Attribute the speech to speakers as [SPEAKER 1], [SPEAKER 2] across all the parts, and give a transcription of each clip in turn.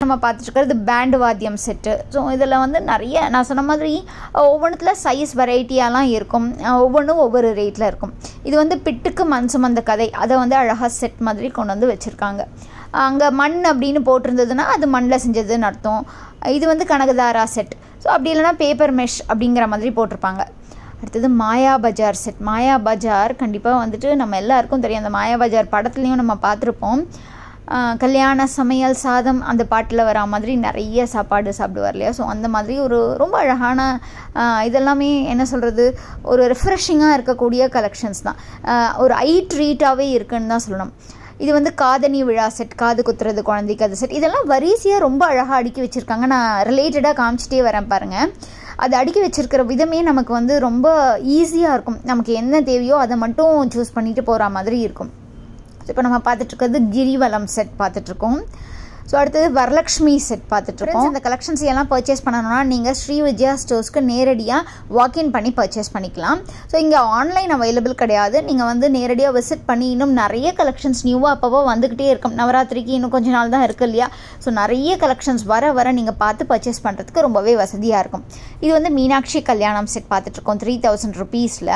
[SPEAKER 1] நம்ம பார்த்துட்டு இருக்கிறது பேண்டு வாத்தியம் செட்டு ஸோ இதில் வந்து நிறைய நான் சொன்ன மாதிரி ஒவ்வொன்றுத்தில் சைஸ் வெரைட்டியாலாம் இருக்கும் அஹ் ஒவ்வொன்றும் ஒவ்வொரு ரேட்டில் இருக்கும் இது வந்து பிட்டுக்கு மண் சுமந்த கதை அதை வந்து அழகாக செட் மாதிரி கொண்டு வந்து வச்சுருக்காங்க அங்கே மண் அப்படின்னு போட்டிருந்ததுன்னா அது மண்ணில் செஞ்சதுன்னு அர்த்தம் இது வந்து கனகதாரா செட் ஸோ அப்படி இல்லைன்னா பேப்பர் மெஷ் அப்படிங்கிற மாதிரி போட்டிருப்பாங்க அடுத்தது மாயா பஜார் செட் மாயா பஜார் கண்டிப்பாக வந்துட்டு நம்ம எல்லாருக்கும் தெரியும் அந்த மாயா பஜார் படத்துலையும் நம்ம பார்த்துருப்போம் ஆஹ் கல்யாண சமையல் சாதம் அந்த பாட்டில் வரா மாதிரி நிறைய சாப்பாடு சாப்பிடுவார் இல்லையா ஸோ அந்த மாதிரி ஒரு ரொம்ப அழகான ஆஹ் இதெல்லாமே என்ன சொல்கிறது ஒரு ரெஃப்ரெஷிங்காக இருக்கக்கூடிய கலெக்ஷன்ஸ் தான் ஆஹ் ஒரு ஐ ட்ரீட்டாகவே இருக்குன்னு தான் சொல்லணும் இது வந்து காதணி விழா செட் காது குத்துறது குழந்தைக்கு அது செட் இதெல்லாம் வரிசையாக ரொம்ப அழகாக அடுக்கி வச்சுருக்காங்க நான் ரிலேட்டடாக காமிச்சிட்டே வரேன் பாருங்கள் அது அடுக்கி வச்சிருக்கிற விதமே நமக்கு வந்து ரொம்ப ஈஸியாக இருக்கும் நமக்கு என்ன தேவையோ அதை மட்டும் சூஸ் பண்ணிட்டு போகிற மாதிரி இருக்கும் இப்போ நம்ம பார்த்துட்டு இருக்கிறது கிரிவலம் செட் பார்த்துட்ருக்கோம் ஸோ அடுத்தது வரலக்ஷ்மி செட் பார்த்துட்ருக்கோம் இந்த கலெக்ஷன்ஸ் எல்லாம் பர்ச்சேஸ் பண்ணணும்னா நீங்கள் ஸ்ரீ விஜயா ஸ்டோர்ஸ்க்கு நேரடியாக வாக்இன் பண்ணி பர்ச்சேஸ் பண்ணிக்கலாம் ஸோ இங்கே ஆன்லைன் அவைலபிள் கிடையாது நீங்கள் வந்து நேரடியாக விசிட் பண்ணி இன்னும் நிறைய கலெக்ஷன்ஸ் நியூவாக அப்பப்போ வந்துக்கிட்டே இருக்கும் நவராத்திரிக்கு இன்னும் கொஞ்ச நாள் தான் இருக்குது இல்லையா ஸோ நிறைய கலெக்ஷன்ஸ் வர வர நீங்கள் பார்த்து பர்ச்சேஸ் பண்ணுறதுக்கு ரொம்பவே வசதியாக இருக்கும் இது வந்து மீனாட்சி கல்யாணம் செட் பார்த்துட்ருக்கோம் த்ரீ தௌசண்ட் ருபீஸில்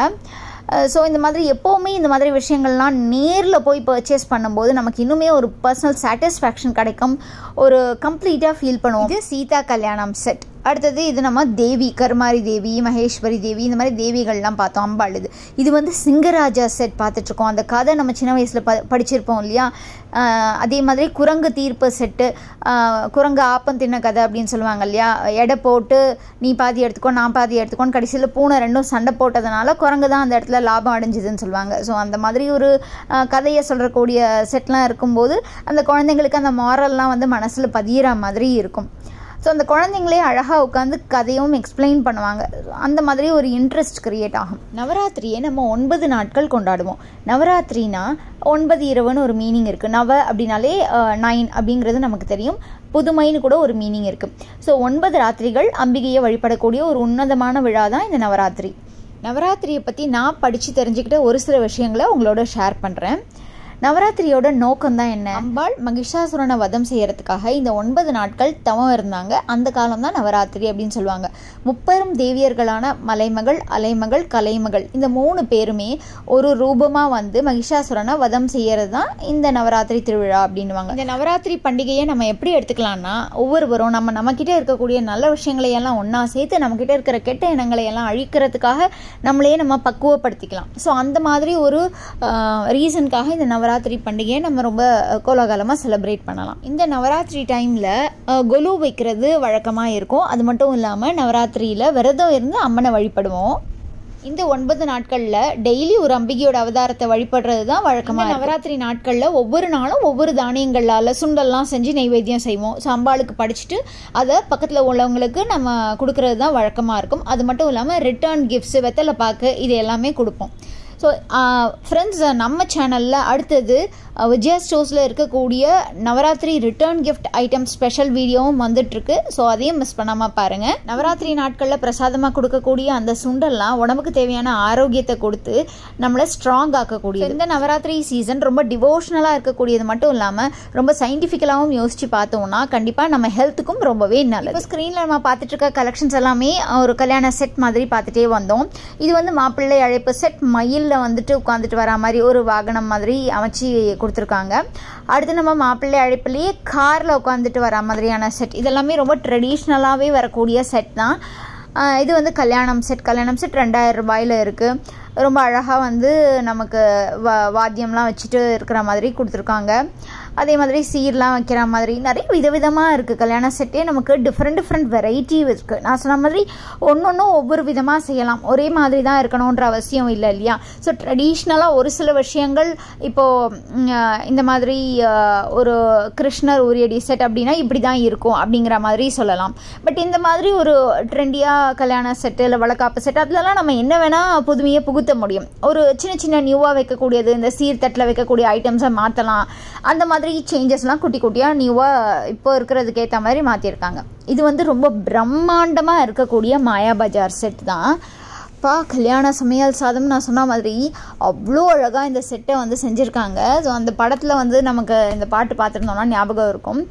[SPEAKER 1] ஸோ இந்த மாதிரி எப்போவுமே இந்த மாதிரி விஷயங்கள்லாம் நேரில் போய் பர்ச்சேஸ் பண்ணும்போது நமக்கு இன்னுமே ஒரு பர்சனல் சாட்டிஸ்ஃபேக்ஷன் கிடைக்கும் ஒரு கம்ப்ளீட்டாக ஃபீல் பண்ணுவோம் இது சீதா கல்யாணம் செட் அடுத்தது இது நம்ம தேவி கருமாரி தேவி மகேஸ்வரி தேவி இந்த மாதிரி தேவிகள்லாம் பார்த்தோம் அம்பாள் இது இது வந்து சிங்கராஜா செட் பார்த்துட்ருக்கோம் அந்த கதை நம்ம சின்ன வயசில் ப படிச்சிருப்போம் இல்லையா ஆஹ் அதே மாதிரி குரங்கு தீர்ப்பு செட்டு ஆஹ் குரங்கு ஆப்பம் தின்ன கதை அப்படின்னு சொல்லுவாங்க இல்லையா எடை போட்டு நீ பாதி எடுத்துக்கோ நான் பாதி எடுத்துக்கோன்னு கடைசியில் பூனை ரெண்டும் சண்டை போட்டதுனால குரங்கு தான் அந்த இடத்துல லாபம் அடைஞ்சுதுன்னு சொல்லுவாங்க ஸோ அந்த மாதிரி ஒரு ஆஹ் கதையை சொல்கிறக்கூடிய செட்லாம் இருக்கும்போது அந்த குழந்தைங்களுக்கு அந்த மாரல்லாம் வந்து மனசில் பதியிற மாதிரி இருக்கும் ஸோ அந்த குழந்தைங்களே அழகாக உட்காந்து கதையும் எக்ஸ்பிளைன் பண்ணுவாங்க அந்த மாதிரி ஒரு இன்ட்ரெஸ்ட் கிரியேட் ஆகும் நவராத்திரியை நம்ம ஒன்பது நாட்கள் கொண்டாடுவோம் நவராத்திரினா ஒன்பது இரவுன்னு ஒரு மீனிங் இருக்குது நவ அப்படின்னாலே நைன் அப்படிங்கிறது நமக்கு தெரியும் புதுமைன்னு கூட ஒரு மீனிங் இருக்குது ஸோ ஒன்பது ராத்திரிகள் அம்பிகையை வழிபடக்கூடிய ஒரு உன்னதமான விழா தான் இந்த நவராத்திரி நவராத்திரியை பற்றி நான் படித்து தெரிஞ்சுக்கிட்ட ஒரு சில விஷயங்களை உங்களோட ஷேர் பண்ணுறேன் நவராத்திரியோட நோக்கம் தான் என்ன அம்பாள் மகிஷாசுரனை வதம் செய்யறதுக்காக இந்த ஒன்பது நாட்கள் தவம் இருந்தாங்க அந்த காலம் தான் நவராத்திரி அப்படின்னு சொல்லுவாங்க முப்பெரும் தேவியர்களான மலைமகள் அலைமகள் கலைமகள் இந்த மூணு பேருமே ஒரு ரூபமாக வந்து மகிஷாசுரனை வதம் செய்யறது தான் இந்த நவராத்திரி திருவிழா அப்படின்னுவாங்க இந்த நவராத்திரி பண்டிகையை நம்ம எப்படி எடுத்துக்கலாம்னா ஒவ்வொருவரும் நம்ம நம்மக்கிட்ட இருக்கக்கூடிய நல்ல விஷயங்களை எல்லாம் ஒன்றா சேர்த்து நம்மக்கிட்ட இருக்கிற கெட்ட எண்ணங்களை எல்லாம் அழிக்கிறதுக்காக நம்மளே நம்ம பக்குவப்படுத்திக்கலாம் ஸோ அந்த மாதிரி ஒரு ரீசனுக்காக இந்த நவராத்திரி பண்டிகையை நம்ம ரொம்ப கோலாகலமாக செலிப்ரேட் பண்ணலாம் இந்த நவராத்திரி டைமில் கொலு வைக்கிறது வழக்கமாக இருக்கும் அது மட்டும் இல்லாமல் நவராத்திரியில் விரதம் இருந்து அம்மனை வழிபடுவோம் இந்த ஒன்பது நாட்களில் டெய்லி ஒரு அம்பிகையோட அவதாரத்தை வழிபடுறது தான் வழக்கமாக நவராத்திரி நாட்களில் ஒவ்வொரு நாளும் ஒவ்வொரு தானியங்களால் சுண்டல்லாம் செஞ்சு நைவேத்தியம் செய்வோம் ஸோ அம்பாளுக்கு படிச்சுட்டு அதை பக்கத்தில் உள்ளவங்களுக்கு நம்ம கொடுக்கறது தான் வழக்கமாக இருக்கும் அது மட்டும் இல்லாமல் ரிட்டர்ன் கிஃப்ட்ஸ் வெத்தலை பாக்கு இது எல்லாமே கொடுப்போம் ஸோ ஃப்ரெண்ட்ஸ் நம்ம சேனலில் அடுத்தது அஹ், விஜயா ஸ்டோர்ஸில் இருக்கக்கூடிய Navratri return gift item special வீடியோவும் வந்துட்டுருக்கு ஸோ அதையும் மிஸ் பண்ணாமல் பாருங்கள் நவராத்திரி நாட்களில் பிரசாதமாக கொடுக்கக்கூடிய அந்த சுண்டல்லாம் உடம்புக்கு தேவையான ஆரோக்கியத்தை கொடுத்து நம்மளை ஸ்ட்ராங் ஆக்கக்கூடியது இந்த நவராத்திரி சீசன் ரொம்ப டிவோஷனலாக இருக்கக்கூடியது மட்டும் இல்லாமல் ரொம்ப சயின்டிஃபிக்கலாகவும் யோசித்து பார்த்தோம்னா கண்டிப்பாக நம்ம ஹெல்த்துக்கும் ரொம்பவே நல்லது இப்போ ஸ்க்ரீனில் நம்ம பார்த்துட்டு இருக்க கலெக்ஷன்ஸ் எல்லாமே ஒரு கல்யாண செட் மாதிரி பார்த்துட்டே வந்தோம் இது வந்து மாப்பிள்ளை அழைப்பு செட் மயிலில் வந்துட்டு உட்காந்துட்டு வரா மாதிரி ஒரு வாகனம் மாதிரி அமைச்சு கொடுத்துருக்காங்க அடுத்து நம்ம மாப்பிள்ளை அழைப்புலேயே காரில் உட்காந்துட்டு வரா மாதிரியான செட் இதெல்லாமே ரொம்ப ட்ரெடிஷ்னலாகவே வரக்கூடிய செட் தான் ஆஹ் இது வந்து கல்யாணம் செட் கல்யாணம் செட் ரெண்டாயிரம் ரூபாயில் இருக்குது ரொம்ப அழகாக வந்து நமக்கு வா வாத்தியம்லாம் வச்சுட்டு இருக்கிற மாதிரி கொடுத்துருக்காங்க அதே மாதிரி சீர்லாம் வைக்கிற மாதிரி நிறைய விதவிதமாக இருக்குது கல்யாண செட்டே நமக்கு டிஃப்ரெண்ட் டிஃப்ரெண்ட் வெரைட்டி இருக்குது நான் சொன்ன மாதிரி ஒன்று ஒன்றும் ஒவ்வொரு விதமாக செய்யலாம் ஒரே மாதிரி தான் இருக்கணுன்ற அவசியம் இல்லை இல்லையா ஸோ ட்ரெடிஷ்னலாக ஒரு சில விஷயங்கள் இப்போது இந்த மாதிரி ஆஹ், ஒரு கிருஷ்ணர் உரியடி செட் அப்படின்னா இப்படி தான் இருக்கும் அப்படிங்கிற மாதிரி சொல்லலாம் பட் இந்த மாதிரி ஒரு ட்ரெண்டியாக கல்யாண செட்டு இல்லை வழக்காப்பு செட் அதுலலாம் நம்ம என்ன வேணால் புதுமையை புகுத்த முடியும் ஒரு சின்ன சின்ன நியூவாக வைக்கக்கூடியது இந்த சீர்தட்டில் வைக்கக்கூடிய ஐட்டம்ஸை மாற்றலாம் அந்த மாதிரி சேஞ்சஸ்லாம் குட்டி குட்டியாக நியூவாக இப்போ இருக்கிறதுக்கு ஏற்ற மாதிரி மாற்றிருக்காங்க இது வந்து ரொம்ப பிரம்மாண்டமாக இருக்கக்கூடிய மாயா பஜார் செட் தான் பா கல்யாண சமையல் சாதம் நான் சொன்ன மாதிரி அவ்வளோ அழகாக இந்த செட்டை வந்து செஞ்சுருக்காங்க ஸோ அந்த படத்தில் வந்து நமக்கு இந்த பாட்டு பார்த்துருந்தோம்னா ஞாபகம் இருக்கும்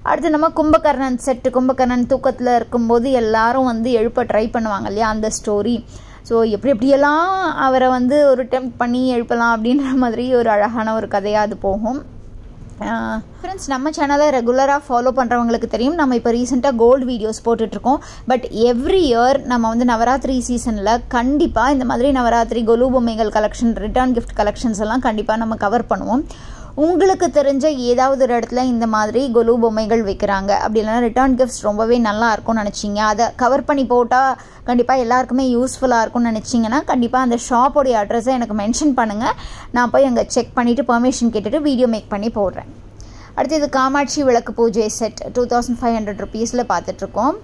[SPEAKER 1] அடுத்து நம்ம கும்பகர்ணன் செட்டு கும்பகர்ணன் தூக்கத்தில் இருக்கும்போது எல்லாரும் வந்து எழுப்ப ட்ரை பண்ணுவாங்க இல்லையா அந்த ஸ்டோரி ஸோ எப்படி எப்படியெல்லாம் அவரை வந்து ஒரு டெம்ப் பண்ணி எழுப்பலாம் அப்படின்ற மாதிரி ஒரு அழகான ஒரு கதையாக அது போகும் ஃப்ரெண்ட்ஸ் நம்ம சேனலை ரெகுலராக ஃபாலோ பண்ணுறவங்களுக்கு தெரியும் நம்ம இப்போ ரீசெண்டாக கோல்டு வீடியோஸ் போட்டுட்ருக்கோம் பட் எவ்ரி இயர் நம்ம வந்து நவராத்திரி சீசனில் கண்டிப்பாக இந்த மாதிரி நவராத்திரி கொலு பொம்மைகள் கலெக்ஷன் ரிட்டர்ன் கிஃப்ட் கலெக்ஷன்ஸ் எல்லாம் கண்டிப்பாக நம்ம கவர் பண்ணுவோம் உங்களுக்கு தெரிஞ்ச ஏதாவது ஒரு இடத்துல இந்த மாதிரி கொலு பொம்மைகள் வைக்கிறாங்க அப்படி இல்லைனா ரிட்டர்ன் கிஃப்ட்ஸ் ரொம்பவே நல்லா இருக்கும்னு நினச்சிங்க அதை கவர் பண்ணி போட்டால் கண்டிப்பாக எல்லாருக்குமே யூஸ்ஃபுல்லாக இருக்கும்னு நினச்சிங்கன்னா கண்டிப்பாக அந்த ஷாப்போடைய அட்ரஸை எனக்கு மென்ஷன் பண்ணுங்கள் நான் போய் அங்கே செக் பண்ணிவிட்டு பெர்மிஷன் கேட்டுட்டு வீடியோ மேக் பண்ணி போடுறேன் அடுத்து இது காமாட்சி விளக்கு puja set two thousand five hundred ருபீஸில் பார்த்துட்ருக்கோம்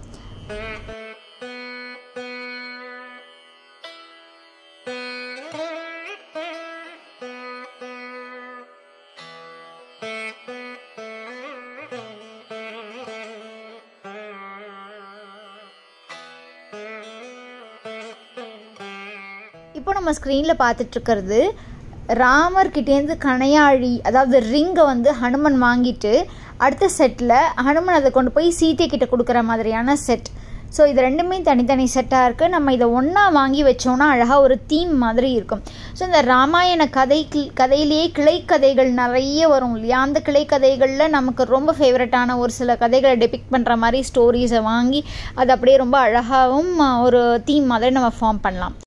[SPEAKER 1] இப்போ நம்ம ஸ்க்ரீனில் பார்த்துட்ருக்கிறது ராமர்கிட்டேருந்து கணையாழி அதாவது ரிங்கை வந்து ஹனுமன் வாங்கிட்டு அடுத்த செட்டில் ஹனுமன் அதை கொண்டு போய் சீத்தை கிட்ட கொடுக்குற மாதிரியான செட் ஸோ இது ரெண்டுமே தனித்தனி செட்டாக இருக்குது நம்ம இதை ஒன்றா வாங்கி வச்சோன்னா அழகாக ஒரு தீம் மாதிரி இருக்கும் ஸோ இந்த ராமாயண கதை கதையிலேயே கிளை கதைகள் நிறைய வரும் இல்லையா அந்த கிளை கதைகளில் நமக்கு ரொம்ப ஃபேவரட்டான ஒரு சில கதைகளை டெபிக் பண்ணுற மாதிரி ஸ்டோரிஸை வாங்கி அது அப்படியே ரொம்ப அழகாகவும் ஒரு தீம் மாதிரி நம்ம ஃபார்ம் பண்ணலாம்